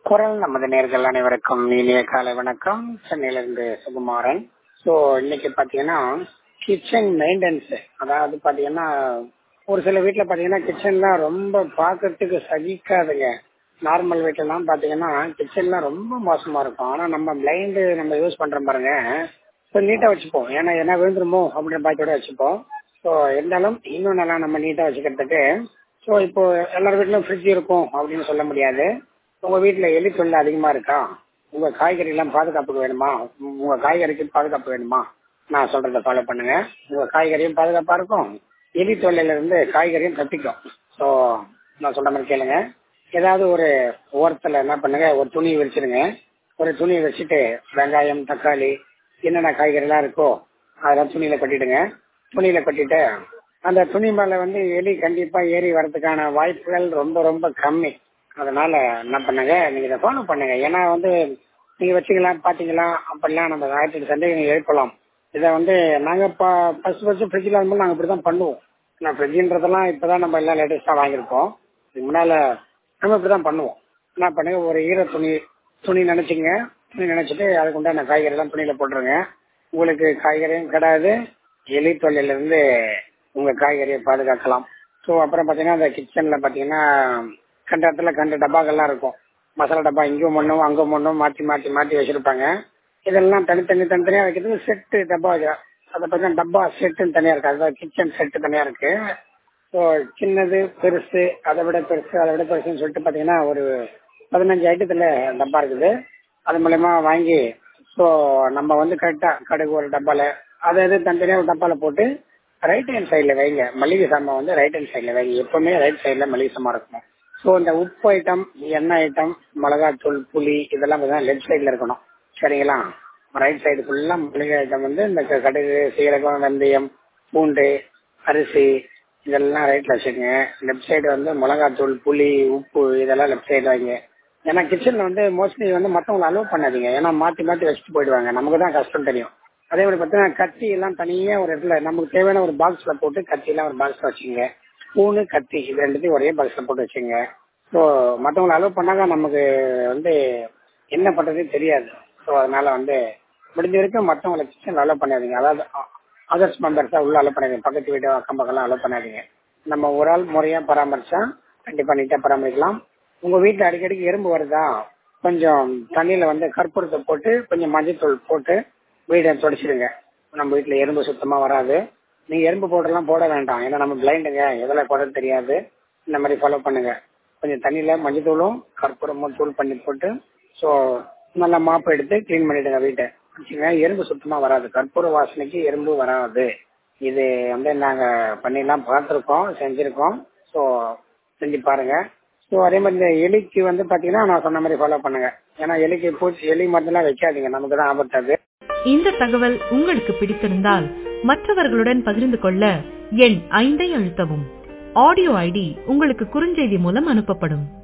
குரல் நமது நேர்கள் அனைவருக்கும் இனிய காலை வணக்கம் சென்னையிலிருந்து சுகுமாரன் ஸோ இன்னைக்கு பாத்தீங்கன்னா கிச்சன் மெயின்டெனன்ஸ் அதாவது பாத்தீங்கன்னா ஒரு சில வீட்ல பாத்தீங்கன்னா கிச்சன்லாம் ரொம்ப பாக்குறதுக்கு சகிக்காதுங்க நார்மல் வீட்லலாம் பாத்தீங்கன்னா கிச்சன்லாம் ரொம்ப மோசமா இருக்கும் ஆனா நம்ம பிளைண்டு நம்ம யூஸ் பண்றோம் பாருங்க ஸோ நீட்டா வச்சுப்போம் ஏன்னா என்ன விழுந்துருமோ அப்படின்ற பயத்தோட வச்சுப்போம் ஸோ இருந்தாலும் இன்னும் நல்லா நம்ம நீட்டா வச்சுக்கிறதுக்கு ஸோ இப்போ எல்லார் வீட்லயும் ஃப்ரிட்ஜ் இருக்கும் அப்படின்னு சொல்ல முடியாது உங்க வீட்ல எலி தொல்லை அதிகமா இருக்கா உங்க காய்கறி எல்லாம் பாதுகாப்புக்கு வேணுமா உங்க காய்கறிக்கு பாதுகாப்பு வேணுமா நான் சொல்றதை ஃபாலோ பண்ணுங்க உங்க காய்கறியும் பாதுகாப்பா இருக்கும் எலி தொல்லையில இருந்து காய்கறியும் தப்பிக்கும் ஸோ நான் சொல்ற மாதிரி கேளுங்க ஏதாவது ஒரு ஓரத்துல என்ன பண்ணுங்க ஒரு துணி வச்சிருங்க ஒரு துணியை வச்சுட்டு வெங்காயம் தக்காளி என்னென்ன காய்கறி எல்லாம் இருக்கோ அதெல்லாம் துணியில கட்டிடுங்க துணியில கட்டிட்டு அந்த துணி மேல வந்து எலி கண்டிப்பா ஏறி வர்றதுக்கான வாய்ப்புகள் ரொம்ப ரொம்ப கம்மி அதனால என்ன பண்ணுங்க நீங்க இதை ஃபாலோ பண்ணுங்க ஏன்னா வந்து நீங்க வச்சுக்கலாம் பாத்தீங்களா அப்படிலாம் நம்ம ஆயிரத்தி சந்தேகம் எழுப்பலாம் இதை வந்து நாங்க ஃபர்ஸ்ட் ஃபர்ஸ்ட் ஃப்ரிட்ஜில் வரும்போது நாங்க இப்படிதான் பண்ணுவோம் நான் ஃப்ரிட்ஜின்றதெல்லாம் இப்பதான் நம்ம எல்லாம் லேட்டஸ்டா வாங்கியிருக்கோம் இதுக்கு முன்னால நம்ம இப்படிதான் பண்ணுவோம் என்ன பண்ணுங்க ஒரு ஈர துணி துணி நினைச்சுங்க துணி நினைச்சிட்டு அதுக்கு உண்டான காய்கறி எல்லாம் துணியில போட்டுருங்க உங்களுக்கு காய்கறியும் கிடையாது எலி தொல்லையில இருந்து உங்க காய்கறியை பாதுகாக்கலாம் ஸோ அப்புறம் பாத்தீங்கன்னா அந்த கிச்சன்ல பாத்தீங்கன்னா கண்ட இடத்துல கண்ட டப்பாக்கள்லாம் இருக்கும் மசாலா டப்பா இங்கும் ஒன்றும் அங்கும் ஒன்றும் மாற்றி மாற்றி மாற்றி வச்சிருப்பாங்க இதெல்லாம் தனித்தனி தனித்தனியா வைக்கிறதுக்கு செட்டு டப்பா அதை பார்த்தீங்கன்னா டப்பா செட்டுன்னு தனியா இருக்கு அதாவது கிச்சன் செட்டு தனியா இருக்கு ஸோ சின்னது பெருசு அதை விட பெருசு அதை விட பெருசுன்னு சொல்லிட்டு பாத்தீங்கன்னா ஒரு பதினஞ்சு ஐட்டத்துல டப்பா இருக்குது அது மூலயமா வாங்கி ஸோ நம்ம வந்து கரெக்டா கடுகு ஒரு டப்பால அதை எது தனித்தனியா ஒரு டப்பால போட்டு ரைட் ஹேண்ட் சைடில் வைங்க மளிகை சாமான் வந்து ரைட் ஹேண்ட் சைடில் வைங்க எப்பவுமே ரைட் சைடில் மளிகை சாமான் இருக்கணும் ஸோ இந்த உப்பு ஐட்டம் எண்ணெய் ஐட்டம் மிளகாத்தூள் புளி இதெல்லாம் லெஃப்ட் சைடில் இருக்கணும் சரிங்களா ரைட் சைடு ஃபுல்லாக மளிகை ஐட்டம் வந்து இந்த கடுகு சீரகம் வெந்தயம் பூண்டு அரிசி இதெல்லாம் ரைட்ல வச்சுக்கோங்க லெஃப்ட் சைடு வந்து மிளகாத்தூள் புளி உப்பு இதெல்லாம் லெஃப்ட் சைடு வைங்க ஏன்னா கிச்சன்ல வந்து மோஸ்ட்லி வந்து மற்றவங்களை அலோவ் பண்ணாதீங்க ஏன்னா மாற்றி மாற்றி வச்சுட்டு போயிடுவாங்க நமக்கு தான் கஷ்டம் தெரியும் அதே மாதிரி பார்த்தீங்கன்னா கத்தி எல்லாம் தனியாக ஒரு இடத்துல நமக்கு தேவையான ஒரு பாக்ஸ்ல போட்டு கத்தி எல்லாம் ஒரு பாக்ஸ்ல வச்சுங்க ஸ்பூனு கத்தி இது ரெண்டுத்தையும் ஒரே பாக்ஸ்ல போட்டு வச்சுங்க ஸோ மற்றவங்களை அலோவ் பண்ணாங்க நமக்கு வந்து என்ன பண்றதே தெரியாது ஸோ அதனால வந்து முடிஞ்ச வரைக்கும் மற்றவங்களை கிச்சன் அலோவ் பண்ணாதீங்க அதாவது அதர்ஸ் மெம்பர்ஸா உள்ள அலோவ் பண்ணாதீங்க பக்கத்து வீடு அக்கம் பக்கம்லாம் அலோவ் பண்ணாதீங்க நம்ம ஒரு ஆள் முறையா பராமரிச்சா கண்டிப்பா நீட்டா பராமரிக்கலாம் உங்க வீட்டுல அடிக்கடிக்கு எறும்பு வருதா கொஞ்சம் தண்ணியில வந்து கற்பூரத்தை போட்டு கொஞ்சம் மஞ்சள் போட்டு வீடை தொடச்சிடுங்க நம்ம வீட்டுல எறும்பு சுத்தமா வராது நீங்க எறும்பு பவுடர்லாம் போட வேண்டாம் ஏன்னா நம்ம பிளைண்டுங்க எதில் போட தெரியாது இந்த மாதிரி ஃபாலோ பண்ணுங்க கொஞ்சம் தண்ணியில மஞ்சள் தூளும் கற்பூரமும் தூள் பண்ணி போட்டு ஸோ நல்லா மாப்பு எடுத்து கிளீன் பண்ணிடுங்க வீட்டை வச்சுங்க எறும்பு சுத்தமா வராது கற்பூர வாசனைக்கு எறும்பு வராது இது வந்து நாங்க பண்ணிலாம் பார்த்துருக்கோம் செஞ்சிருக்கோம் ஸோ செஞ்சு பாருங்க ஸோ அதே மாதிரி இந்த எலிக்கு வந்து பாத்தீங்கன்னா நான் சொன்ன மாதிரி ஃபாலோ பண்ணுங்க ஏன்னா எலிக்கு பூச்சி எலி மருந்துலாம் வைக்காதீங்க நமக்கு தான் ஆபத்து அது இந்த தகவல் உங்களுக்கு பிடித்திருந்தால் மற்றவர்களுடன் பகிர்ந்து கொள்ள எண் ஐந்தை அழுத்தவும் ஆடியோ ஐடி உங்களுக்கு குறுஞ்செய்தி மூலம் அனுப்பப்படும்